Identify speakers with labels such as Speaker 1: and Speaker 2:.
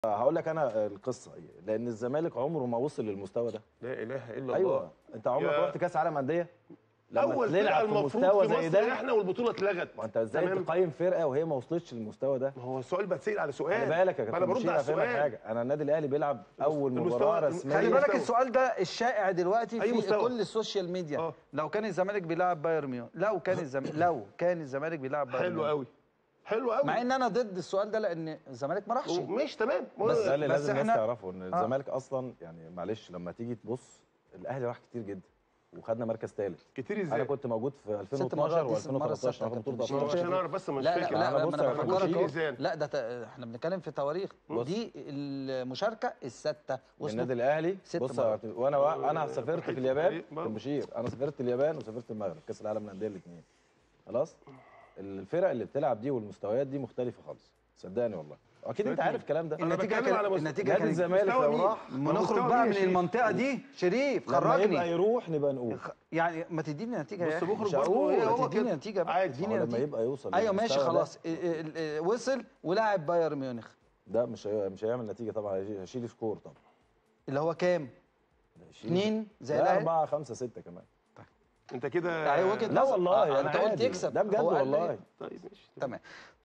Speaker 1: هقول لك انا القصه ايه لان الزمالك عمره ما وصل للمستوى ده
Speaker 2: لا اله الا الله
Speaker 1: ايوه انت عمرك
Speaker 2: يا-
Speaker 1: رحت كاس عالم انديه لما
Speaker 2: اول فرقه
Speaker 1: تلعب في
Speaker 2: المفروض
Speaker 1: مستوى
Speaker 2: في
Speaker 1: زي
Speaker 2: مصر
Speaker 1: ده
Speaker 2: احنا والبطوله اتلغت
Speaker 1: ما انت ازاي
Speaker 2: تمام؟
Speaker 1: تقيم فرقه وهي ما وصلتش للمستوى ده
Speaker 2: ما هو السؤال بتسال على سؤال
Speaker 1: خلي بالك يا
Speaker 2: ما
Speaker 1: كابتن
Speaker 2: انا برد
Speaker 1: مشير
Speaker 2: على
Speaker 1: افهمك
Speaker 2: السؤال
Speaker 1: حاجه انا النادي الاهلي بيلعب اول
Speaker 2: المستوى-
Speaker 1: مباراه
Speaker 2: خلي
Speaker 1: رسميه
Speaker 3: خلي
Speaker 2: مستوى.
Speaker 3: بالك السؤال ده الشائع دلوقتي
Speaker 2: أي
Speaker 3: في
Speaker 2: مستوى.
Speaker 3: كل السوشيال ميديا
Speaker 2: آه.
Speaker 3: لو كان الزمالك بيلعب بايرن ميونخ لو كان الزمالك لو كان الزمالك بيلعب بايرن
Speaker 2: حلو
Speaker 3: ميونخ.
Speaker 2: قوي حلو قوي
Speaker 3: مع ان انا ضد السؤال ده لان الزمالك ما راحش
Speaker 2: مش تمام
Speaker 1: بس ده اللي
Speaker 3: بس
Speaker 1: لازم الناس
Speaker 3: إحنا-
Speaker 1: تعرفه ان الزمالك اصلا يعني معلش لما تيجي تبص الاهلي راح كتير جدا وخدنا مركز ثالث
Speaker 2: كتير
Speaker 1: انا
Speaker 2: ازاي
Speaker 1: كنت موجود في
Speaker 3: مرات
Speaker 1: 2012
Speaker 3: دي المرة
Speaker 1: و2013
Speaker 3: الستة
Speaker 1: اخد بطوله
Speaker 3: كابتن
Speaker 2: ما هو
Speaker 3: مش
Speaker 2: عشان
Speaker 1: افريقيا
Speaker 2: اعرف بس مش
Speaker 3: لا لا
Speaker 2: فاكر
Speaker 3: لا
Speaker 1: أنا
Speaker 3: ما
Speaker 1: بص
Speaker 3: انا
Speaker 1: يا
Speaker 3: بفكرك
Speaker 2: كابتن
Speaker 3: اهو
Speaker 2: ميزان.
Speaker 3: لا ده ت- احنا بنتكلم في تواريخ دي المشاركه السادسه
Speaker 1: النادي الاهلي
Speaker 3: ست
Speaker 1: بص
Speaker 3: مرات.
Speaker 1: وانا وا- انا سافرت في اليابان
Speaker 2: فريق برضه.
Speaker 1: كابتن بشير انا سافرت اليابان وسافرت المغرب كاس العالم للانديه الاثنين خلاص الفرق اللي بتلعب دي والمستويات دي مختلفه خالص صدقني والله اكيد انت عارف الكلام ده
Speaker 2: أنا
Speaker 3: النتيجه
Speaker 2: بتكلم على
Speaker 3: كانت
Speaker 2: مست-
Speaker 3: النتيجه
Speaker 1: نادي
Speaker 3: كانت
Speaker 1: الزمالك
Speaker 2: مستوى
Speaker 1: لو
Speaker 2: مين؟
Speaker 1: راح
Speaker 3: ما
Speaker 2: مستوى
Speaker 3: نخرج
Speaker 2: مين
Speaker 3: بقى
Speaker 2: يا
Speaker 3: من
Speaker 2: شريف؟
Speaker 3: المنطقه دي شريف
Speaker 1: لما يبقى
Speaker 3: خرجني
Speaker 1: يروح نبقى نقول
Speaker 3: يعني ما تديني نتيجه
Speaker 2: بص
Speaker 3: يا أخي.
Speaker 2: بخرج
Speaker 3: مش
Speaker 2: برضه
Speaker 3: هقول
Speaker 2: إيه، هو
Speaker 3: ما تديني
Speaker 2: كده.
Speaker 3: نتيجه بقى
Speaker 2: عادي.
Speaker 3: اديني
Speaker 1: هو لما
Speaker 3: نتيجه
Speaker 1: يبقى يوصل
Speaker 3: ايوه ماشي
Speaker 1: للمستوى ده،
Speaker 3: خلاص ال- ال- ال- وصل ولاعب بايرن ميونخ
Speaker 1: ده مش هي- مش هيعمل نتيجه طبعا هيشيل- هيشيل سكور طبعا
Speaker 3: اللي هو كام؟
Speaker 1: هيشيل-
Speaker 3: اتنين زي
Speaker 1: لا
Speaker 3: الاهلي
Speaker 1: أربعة خمسة ستة كمان
Speaker 2: انت كده
Speaker 3: يعني وجهه
Speaker 1: لا
Speaker 3: نظر.
Speaker 1: والله
Speaker 3: آه،
Speaker 1: أنا
Speaker 3: انت قلت
Speaker 1: عادي.
Speaker 3: يكسب
Speaker 1: ده بجد
Speaker 3: هو قال لي-
Speaker 1: والله
Speaker 2: طيب ماشي
Speaker 3: تمام